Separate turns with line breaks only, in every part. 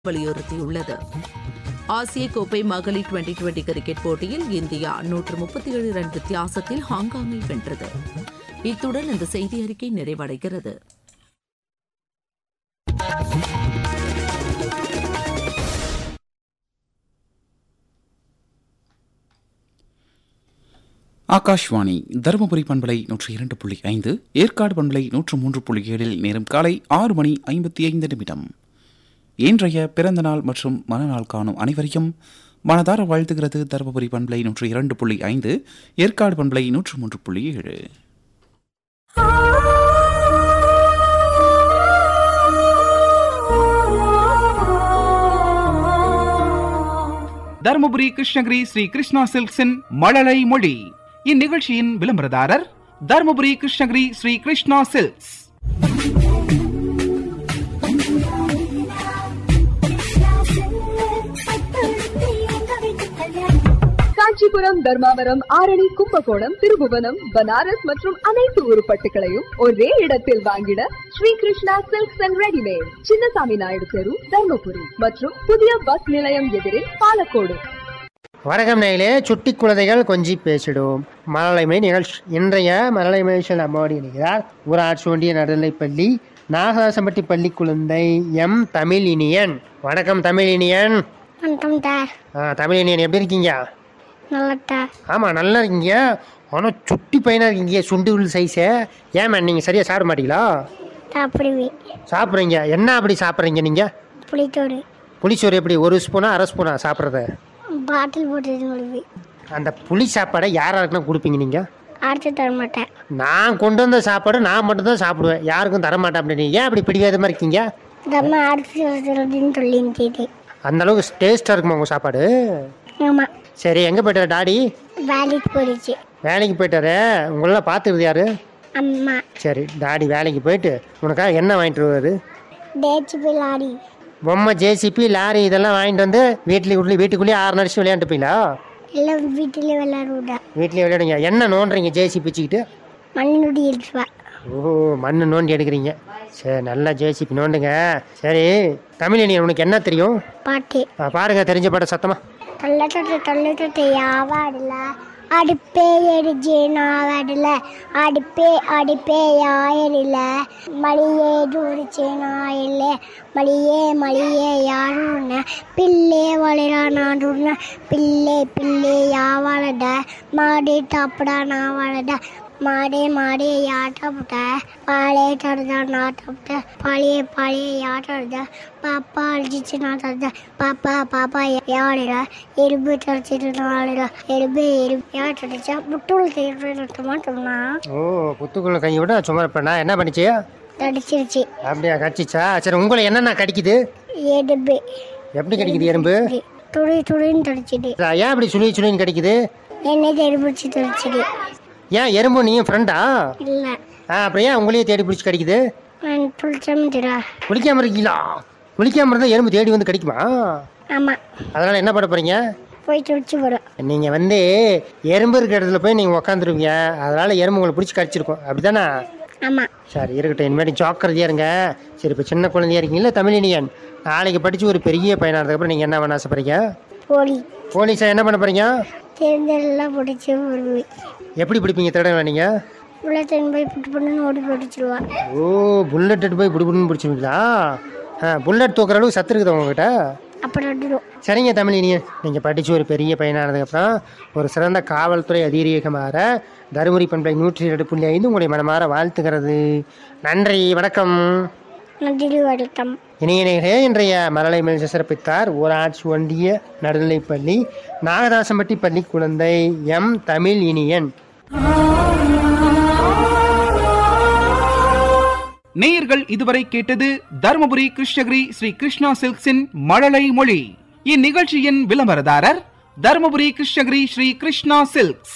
வலியுறுத்தியுள்ளது ஆசிய கோப்பை மகளிர் டுவெண்டி டுவெண்டி கிரிக்கெட் போட்டியில் இந்தியா நூற்று முப்பத்தி ஏழு ரன் வித்தியாசத்தில் ஹாங்காங்கை வென்றது இத்துடன் இந்த செய்தி அறிக்கை நிறைவடைகிறது
ஆகாஷ்வாணி தருமபுரி பண்பலை நூற்றி இரண்டு புள்ளி ஐந்து ஏற்காடு பண்பலை நூற்று மூன்று புள்ளி ஏழில் நேரம் காலை ஆறு மணி ஐம்பத்தி ஐந்து நிமிடம் இன்றைய பிறந்த நாள் மற்றும் மனநாள் காணும் அனைவரையும் மனதார வாழ்த்துகிறது தருமபுரி பண்பலை நூற்றி இரண்டு புள்ளி ஐந்து ஏற்காடு பண்பலை நூற்று மூன்று புள்ளி ஏழு
தருமபுரி கிருஷ்ணகிரி ஸ்ரீ கிருஷ்ணா சில்க்ஸின் மழலை மொழி இந்நிகழ்ச்சியின் விளம்பரதாரர் தருமபுரி கிருஷ்ணகிரி ஸ்ரீ கிருஷ்ணா சில்க்ஸ்
காஞ்சிபுரம் தர்மாவரம் ஆரணி கும்பகோணம் திருபுவனம் பனாரஸ் மற்றும் அனைத்து உருப்பட்டுகளையும் ஒரே இடத்தில் வாங்கிட Sri Krishna Silks and readymade Chinnasamy Naidu தெரு தர்மபுரி மற்றும் புதிய பஸ் நிலையம் எதிரில் பாலக்கோடு
வணக்கம் நேயிலே சுட்டி குழந்தைகள் கொஞ்சி பேசிடும் மழலைமை நிகழ்ச்சி இன்றைய மழலைமை நிகழ்ச்சியில் நம்மோடு இணைகிறார் ஊராட்சி ஒன்றிய நடுநிலைப்பள்ளி நாகதாசம்பட்டி பள்ளி குழந்தை எம் தமிழ் இனியன் வணக்கம் தமிழ் இனியன்
வணக்கம் சார்
ஆ, தமிழ் இனியன் எப்படி இருக்கீங்க
நல்லட்டா
ஆமாம் நல்லா இருக்கீங்க ஆனால் சுட்டி பையனாக இருக்கீங்க சுண்டு உள் சைஸு ஏன் நீங்கள் சரியாக சாப்பிட மாட்டீங்களா
சாப்பிடுவேன்
சாப்பிட்றீங்க என்ன அப்படி சாப்பிட்றீங்க நீங்கள்
புளித்தோடு
புளிச்சோறு எப்படி ஒரு ஸ்பூனா அரை ஸ்பூனா சாப்பிட்றது
பாட்டில் போட்டு விடுவேன்
அந்த புளி சாப்பாடை யாராருக்குன்னா கொடுப்பீங்க நீங்கள்
அடுத்து தர மாட்டேன்
நான் கொண்டு வந்த சாப்பாடு நான் மட்டும்தான் சாப்பிடுவேன் யாருக்கும் தர மாட்டேன் அப்படின்னு ஏன் அப்படி பிடிவாதமாக இருக்கீங்க
நம்ம அடுத்து அப்படின்னு சொல்லி
அந்த அளவுக்கு டேஸ்ட்டாக இருக்குமா உங்கள் சாப்பாடு
ஆமாம்
சரி எங்கே போயிட்டாரு டாடி
வேலைக்கு போயிடுச்சு
வேலைக்கு போயிட்டாரு உங்களெல்லாம் பார்த்துருது யாரு
அம்மா
சரி டாடி வேலைக்கு போயிட்டு உனக்காக என்ன வாங்கிட்டு வருவாரு
டேச்சு போய் லாரி
பொம்மை ஜேசிபி லாரி இதெல்லாம் வாங்கிட்டு வந்து வீட்டுல வீட்டுக்குள்ளேயே ஆறு நடிச்சு விளையாண்டுப்பீங்களா
எல்லாம் வீட்டிலே விளையாடுவிடா
வீட்லேயே விளையாடுங்க என்ன நோண்டுறீங்க ஜேசிபி வச்சுக்கிட்டு
மண்ணுடி இருப்பா
ஓ மண்ணு நோண்டி எடுக்கிறீங்க சரி நல்லா ஜேசிபி நோண்டுங்க சரி தமிழ் உனக்கு என்ன தெரியும்
பாட்டு
ஆ, பாருங்க தெரிஞ்ச பாட்ட சத்தமா
தொல்லத்தொட்டு தொல்லத்தொட்டு யாவாடல அடுப்பே எரிஞ்சு நாவாடல அடுப்பே அடுப்பே யாயரில மளியே தூரிச்சு நாயில்ல மளியே மளியே யாருன்னு பிள்ளை வளைரா நாடுன்னு பிள்ளை பிள்ளை யாவாளட மாடி டாப்படா நாவாளட மாடே மாடே யாட்டப்பட்ட பாலே தடுதா நாட்டப்பட்ட பாலியே பாலியே யாட்டடுத பாப்பா அழிச்சிச்சு நாட்டடுத பாப்பா பாப்பா யாடிட எறும்பு தடிச்சிட்டு நாளிட எறும்பு எறும்பு யாட்டடிச்சா முட்டுள் தேர்வு நிறுத்த மாட்டோம்னா
ஓ புத்துக்குள்ள கை விட சும்மா இருப்பேன் நான் என்ன பண்ணிச்சு
தடிச்சிருச்சு
அப்படியா கடிச்சிச்சா சரி உங்களை என்னென்ன கடிக்குது
எறும்பு
எப்படி கடிக்குது எறும்பு
துளி துளின்னு தடிச்சிடு
ஏன் இப்படி சுழி சுழின்னு கடிக்குது
என்னை தெரிபிடிச்சு தடிச்சிடு
ஏன் எறும்பு நீயும் ஃப்ரெண்டா
இல்லை
ஆ அப்புறம் ஏன் உங்களையே தேடி பிடிச்சி கடிக்குது
நான் புளிச்சமிட்டுடா
குளிக்காம இருக்கீங்களா குளிக்காம இருந்தால் எறும்பு தேடி வந்து கடிக்குமா
ஆமாம்
அதனால என்ன பண்ண போறீங்க
போய் துடிச்சு போடும்
நீங்கள் வந்து எறும்பு இருக்கிற இடத்துல போய் நீங்கள் உக்காந்துருவீங்க அதனால எறும்பு உங்களை பிடிச்சி கடிச்சிருக்கும் அப்படிதானே
ஆமாம்
சரி இருக்கட்டும் இனிமேட்டு ஜாக்கிரதையா இருங்க சரி இப்போ சின்ன குழந்தையா இருக்கீங்களா தமிழினியன் நாளைக்கு படித்து ஒரு பெரிய பையனானதுக்கப்புறம் நீங்கள் என்ன பண்ண ஆசைப்படுறீங்க
போலி
போலீஸா என்ன பண்ண போறீங்க
தேர்ந்தெல்லாம் பிடிச்சி வருவேன்
எப்படி பிடிப்பீங்க திருட நீங்கள்
உள்ளத்தின் போய் புட்டு பண்ணுன்னு ஓடி பிடிச்சிருவா
ஓ புல்லட் எடுத்து போய் பிடிக்கணும்னு பிடிச்சிருவீங்களா ஆ புல்லட் தூக்குற அளவுக்கு சத்து இருக்குது உங்ககிட்ட
அப்புறம் விட்டுடும்
சரிங்க தமிழினியன் நீங்கள் படித்து ஒரு பெரிய பையனானதுக்கப்புறம் ஒரு சிறந்த காவல்துறை அதிரீகமாற தருமபுரி பண்பை நூற்றி இரண்டு புள்ளி ஐந்து உங்களை மனமாற வாழ்த்துகிறது நன்றி வணக்கம்
நன்றி வணக்கம்
இணையநேகரே இன்றைய மரலை மேல் சிறப்பித்தார் ஊராட்சி ஒன்றிய நடுநிலைப்பள்ளி நாகதாசம்பட்டி பள்ளி குழந்தை எம் தமிழ் இனியன்
நேயர்கள் இதுவரை கேட்டது தருமபுரி கிருஷ்ணகிரி ஸ்ரீ கிருஷ்ணா சில்க்ஸின் மழலை மொழி இந்நிகழ்ச்சியின் விளம்பரதாரர் தருமபுரி கிருஷ்ணகிரி ஸ்ரீ கிருஷ்ணா சில்க்ஸ்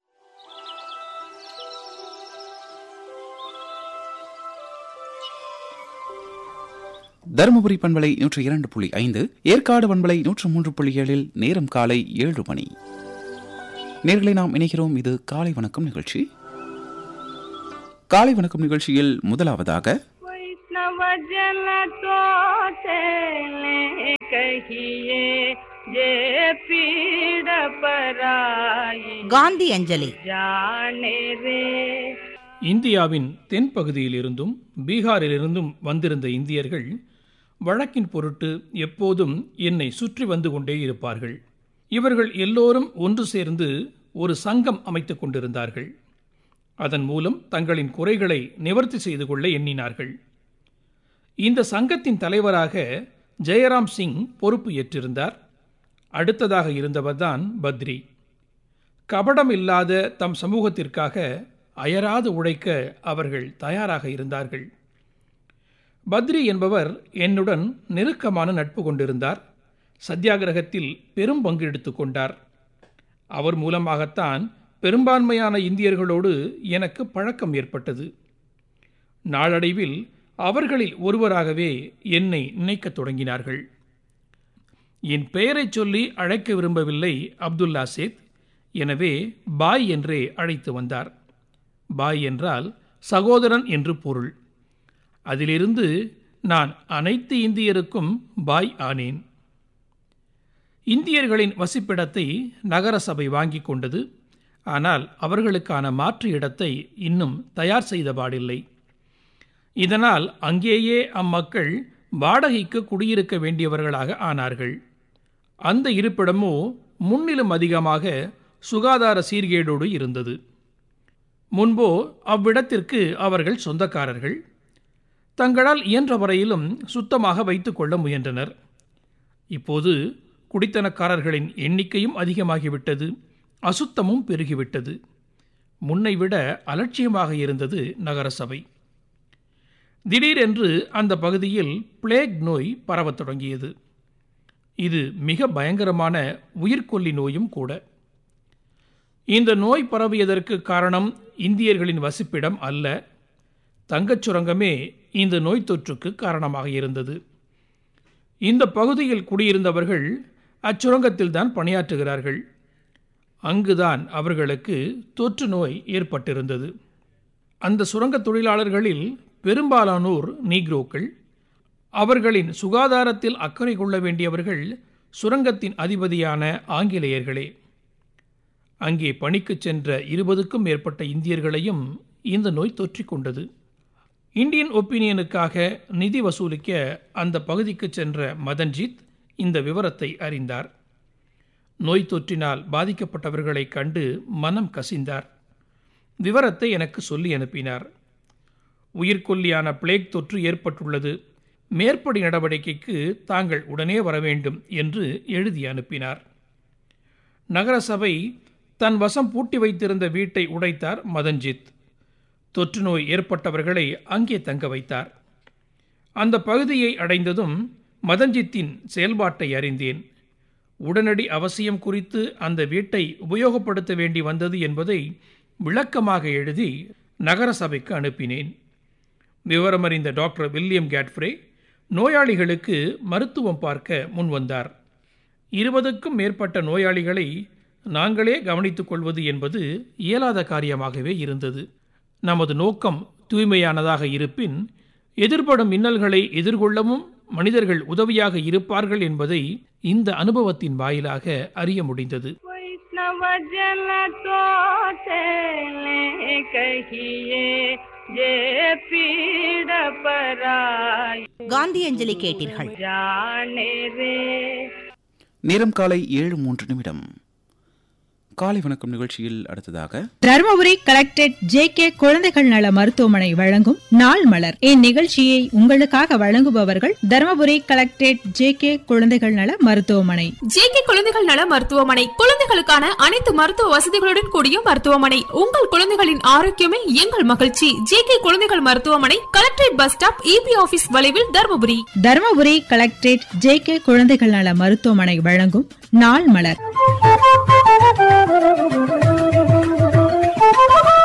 தருமபுரி பண்பலை நூற்றி இரண்டு புள்ளி ஐந்து ஏற்காடு பண்பலை நூற்று மூன்று புள்ளி ஏழில் நேரம் காலை ஏழு மணி நேர்களை நாம் இணைகிறோம் இது காலை வணக்கம் நிகழ்ச்சி காலை வணக்கம் நிகழ்ச்சியில் முதலாவதாக
वैष्णव जन तो चले कहिए जे पीड़ पराई
காந்தி அஞ்சலி
जाने रे
இந்தியாவின் தென்பகுதியிலிருந்தும் பீகாரிலிருந்தும் வந்திருந்த இந்தியர்கள் வழக்கின் பொருட்டு எப்போதும் என்னை சுற்றி வந்து கொண்டே இருப்பார்கள் இவர்கள் எல்லோரும் ஒன்று சேர்ந்து ஒரு சங்கம் அமைத்துக் கொண்டிருந்தார்கள் அதன் மூலம் தங்களின் குறைகளை நிவர்த்தி செய்து கொள்ள எண்ணினார்கள் இந்த சங்கத்தின் தலைவராக ஜெயராம் சிங் பொறுப்பு ஏற்றிருந்தார் அடுத்ததாக இருந்தவர்தான் பத்ரி கபடம் இல்லாத தம் சமூகத்திற்காக அயராது உழைக்க அவர்கள் தயாராக இருந்தார்கள் பத்ரி என்பவர் என்னுடன் நெருக்கமான நட்பு கொண்டிருந்தார் சத்தியாகிரகத்தில் பெரும் பங்கு எடுத்துக் கொண்டார் அவர் மூலமாகத்தான் பெரும்பான்மையான இந்தியர்களோடு எனக்கு பழக்கம் ஏற்பட்டது நாளடைவில் அவர்களில் ஒருவராகவே என்னை நினைக்கத் தொடங்கினார்கள் என் பெயரைச் சொல்லி அழைக்க விரும்பவில்லை அப்துல்லா சேத் எனவே பாய் என்றே அழைத்து வந்தார் பாய் என்றால் சகோதரன் என்று பொருள் அதிலிருந்து நான் அனைத்து இந்தியருக்கும் பாய் ஆனேன் இந்தியர்களின் வசிப்பிடத்தை நகரசபை வாங்கி கொண்டது ஆனால் அவர்களுக்கான மாற்று இடத்தை இன்னும் தயார் செய்தபாடில்லை இதனால் அங்கேயே அம்மக்கள் வாடகைக்கு குடியிருக்க வேண்டியவர்களாக ஆனார்கள் அந்த இருப்பிடமோ முன்னிலும் அதிகமாக சுகாதார சீர்கேடோடு இருந்தது முன்போ அவ்விடத்திற்கு அவர்கள் சொந்தக்காரர்கள் தங்களால் இயன்ற வரையிலும் சுத்தமாக வைத்துக்கொள்ள முயன்றனர் இப்போது குடித்தனக்காரர்களின் எண்ணிக்கையும் அதிகமாகிவிட்டது அசுத்தமும் பெருகிவிட்டது முன்னைவிட அலட்சியமாக இருந்தது நகரசபை திடீரென்று அந்த பகுதியில் பிளேக் நோய் பரவத் தொடங்கியது இது மிக பயங்கரமான உயிர்கொல்லி நோயும் கூட இந்த நோய் பரவியதற்கு காரணம் இந்தியர்களின் வசிப்பிடம் அல்ல தங்கச் சுரங்கமே இந்த நோய் தொற்றுக்கு காரணமாக இருந்தது இந்த பகுதியில் குடியிருந்தவர்கள் அச்சுரங்கத்தில்தான் பணியாற்றுகிறார்கள் அங்குதான் அவர்களுக்கு தொற்று நோய் ஏற்பட்டிருந்தது அந்த சுரங்க தொழிலாளர்களில் பெரும்பாலானோர் நீக்ரோக்கள் அவர்களின் சுகாதாரத்தில் அக்கறை கொள்ள வேண்டியவர்கள் சுரங்கத்தின் அதிபதியான ஆங்கிலேயர்களே அங்கே பணிக்குச் சென்ற இருபதுக்கும் மேற்பட்ட இந்தியர்களையும் இந்த நோய் தொற்றிக் கொண்டது இந்தியன் ஒப்பீனியனுக்காக நிதி வசூலிக்க அந்த பகுதிக்கு சென்ற மதன்ஜித் இந்த விவரத்தை அறிந்தார் நோய் தொற்றினால் பாதிக்கப்பட்டவர்களை கண்டு மனம் கசிந்தார் விவரத்தை எனக்கு சொல்லி அனுப்பினார் உயிர்கொல்லியான பிளேக் தொற்று ஏற்பட்டுள்ளது மேற்படி நடவடிக்கைக்கு தாங்கள் உடனே வர வேண்டும் என்று எழுதி அனுப்பினார் நகரசபை தன் வசம் பூட்டி வைத்திருந்த வீட்டை உடைத்தார் மதன்ஜித் தொற்று நோய் ஏற்பட்டவர்களை அங்கே தங்க வைத்தார் அந்த பகுதியை அடைந்ததும் மதன்ஜித்தின் செயல்பாட்டை அறிந்தேன் உடனடி அவசியம் குறித்து அந்த வீட்டை உபயோகப்படுத்த வேண்டி வந்தது என்பதை விளக்கமாக எழுதி நகரசபைக்கு அனுப்பினேன் விவரமறிந்த டாக்டர் வில்லியம் கேட்ஃப்ரே நோயாளிகளுக்கு மருத்துவம் பார்க்க முன்வந்தார் இருபதுக்கும் மேற்பட்ட நோயாளிகளை நாங்களே கவனித்துக் கொள்வது என்பது இயலாத காரியமாகவே இருந்தது நமது நோக்கம் தூய்மையானதாக இருப்பின் எதிர்படும் இன்னல்களை எதிர்கொள்ளவும் மனிதர்கள் உதவியாக இருப்பார்கள் என்பதை இந்த அனுபவத்தின் வாயிலாக அறிய முடிந்தது
वैष्णव जन तो चले कहिए जे पीड़ पराई
காந்தி அஞ்சலி கேட்டீர்கள்
जाने रे
நேரம் காலை ஏழு மூன்று நிமிடம் காலை வணக்கம் நிகழ்ச்சியில் அடுத்ததாக
தருமபுரி கலெக்டரேட் ஜே கே குழந்தைகள் நல மருத்துவமனை வழங்கும் நாள் மலர் இந்நிகழ்ச்சியை உங்களுக்காக வழங்குபவர்கள் தருமபுரி கலெக்டரேட் ஜே கே குழந்தைகள் நல மருத்துவமனை
ஜேகே குழந்தைகள் நல மருத்துவமனை குழந்தைகளுக்கான அனைத்து மருத்துவ வசதிகளுடன் கூடிய மருத்துவமனை உங்கள் குழந்தைகளின் ஆரோக்கியமே எங்கள் மகிழ்ச்சி ஜேகே குழந்தைகள் மருத்துவமனை collectorate bus stop EB office வளைவில் Dharmapuri
Dharmapuri collectorate J K குழந்தைகள் நல மருத்துவமனை வழங்கும் நாள் மலர்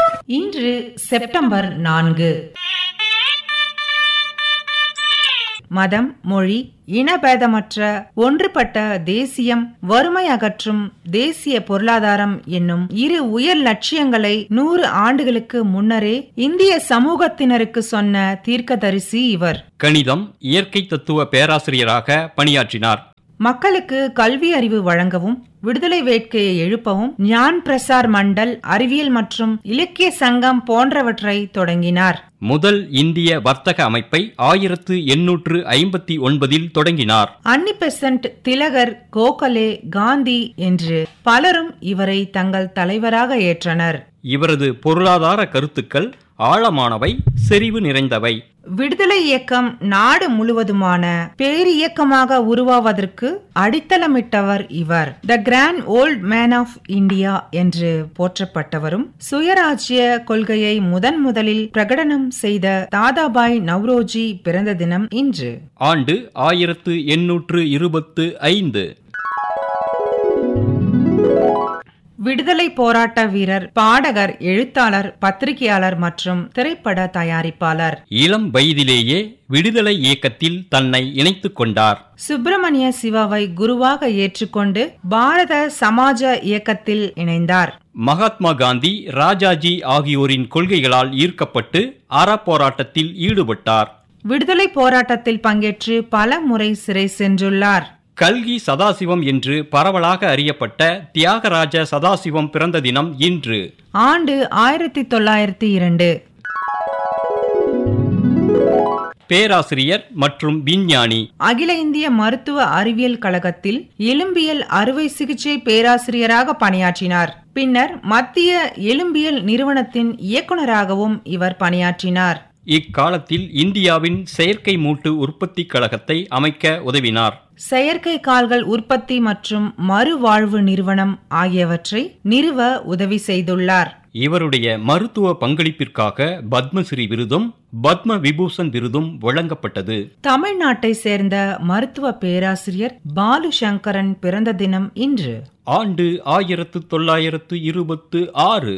இன்று செப்டம்பர் நான்கு
மதம் மொழி இனபேதமற்ற ஒன்றுபட்ட தேசியம் வறுமை அகற்றும் தேசிய பொருளாதாரம் என்னும் இரு உயர் லட்சியங்களை நூறு ஆண்டுகளுக்கு முன்னரே இந்திய சமூகத்தினருக்கு சொன்ன தீர்க்கதரிசி இவர்
கணிதம் இயற்கை தத்துவ பேராசிரியராக பணியாற்றினார்
மக்களுக்கு கல்வி அறிவு வழங்கவும் விடுதலை வேட்கையை எழுப்பவும் ஞான் பிரசார் மண்டல் அறிவியல் மற்றும் இலக்கிய சங்கம் போன்றவற்றை தொடங்கினார்
முதல் இந்திய வர்த்தக அமைப்பை ஆயிரத்து எண்ணூற்று ஐம்பத்தி ஒன்பதில் தொடங்கினார்
அன்னி பெசன்ட் திலகர் கோகலே காந்தி என்று பலரும் இவரை தங்கள் தலைவராக ஏற்றனர்
இவரது பொருளாதார கருத்துக்கள் ஆழமானவை செறிவு நிறைந்தவை
விடுதலை இயக்கம் நாடு முழுவதுமான பேரியக்கமாக உருவாவதற்கு அடித்தளமிட்டவர் இவர் the grand old man of India என்று போற்றப்பட்டவரும் சுயராஜ்ய கொள்கையை முதன் முதலில் பிரகடனம் செய்த தாதாபாய் நவ்ரோஜி பிறந்த தினம் இன்று
ஆண்டு ஆயிரத்து எண்ணூற்று இருபத்து ஐந்து
விடுதலை போராட்ட வீரர் பாடகர் எழுத்தாளர் பத்திரிகையாளர் மற்றும் திரைப்பட தயாரிப்பாளர்
இளம் வயதிலேயே விடுதலை இயக்கத்தில் தன்னை இணைத்துக் கொண்டார்
சுப்பிரமணிய சிவாவை குருவாக ஏற்றுக்கொண்டு பாரத சமாஜ இயக்கத்தில் இணைந்தார்
மகாத்மா காந்தி ராஜாஜி ஆகியோரின் கொள்கைகளால் ஈர்க்கப்பட்டு அறப்போராட்டத்தில் ஈடுபட்டார்
விடுதலை போராட்டத்தில் பங்கேற்று பல முறை சிறை சென்றுள்ளார்
கல்கி சதாசிவம் என்று பரவலாக அறியப்பட்ட தியாகராஜ சதாசிவம் பிறந்த தினம் இன்று
ஆண்டு ஆயிரத்தி தொள்ளாயிரத்தி இரண்டு
பேராசிரியர் மற்றும் விஞ்ஞானி
அகில இந்திய மருத்துவ அறிவியல் கழகத்தில் எலும்பியல் அறுவை சிகிச்சை பேராசிரியராக பணியாற்றினார் பின்னர் மத்திய எலும்பியல் நிறுவனத்தின் இயக்குநராகவும் இவர் பணியாற்றினார்
இக்காலத்தில் இந்தியாவின் செயற்கை மூட்டு உற்பத்தி கழகத்தை அமைக்க உதவினார்
செயற்கை கால்கள் உற்பத்தி மற்றும் மறுவாழ்வு நிறுவனம் ஆகியவற்றை நிறுவ உதவி செய்துள்ளார்
இவருடைய மருத்துவ பங்களிப்பிற்காக பத்மஸ்ரீ விருதும் பத்ம விபூஷன் விருதும் வழங்கப்பட்டது
தமிழ்நாட்டை சேர்ந்த மருத்துவ பேராசிரியர் பாலு சங்கரன் பிறந்த தினம் இன்று
ஆண்டு ஆயிரத்து தொள்ளாயிரத்து இருபத்து ஆறு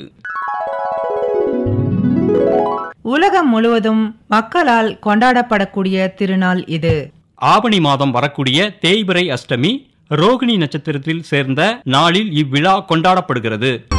உலகம் முழுவதும் மக்களால் கொண்டாடப்படக்கூடிய திருநாள் இது
ஆவணி மாதம் வரக்கூடிய தேய்பிரை அஷ்டமி ரோகிணி நட்சத்திரத்தில் சேர்ந்த நாளில் இவ்விழா கொண்டாடப்படுகிறது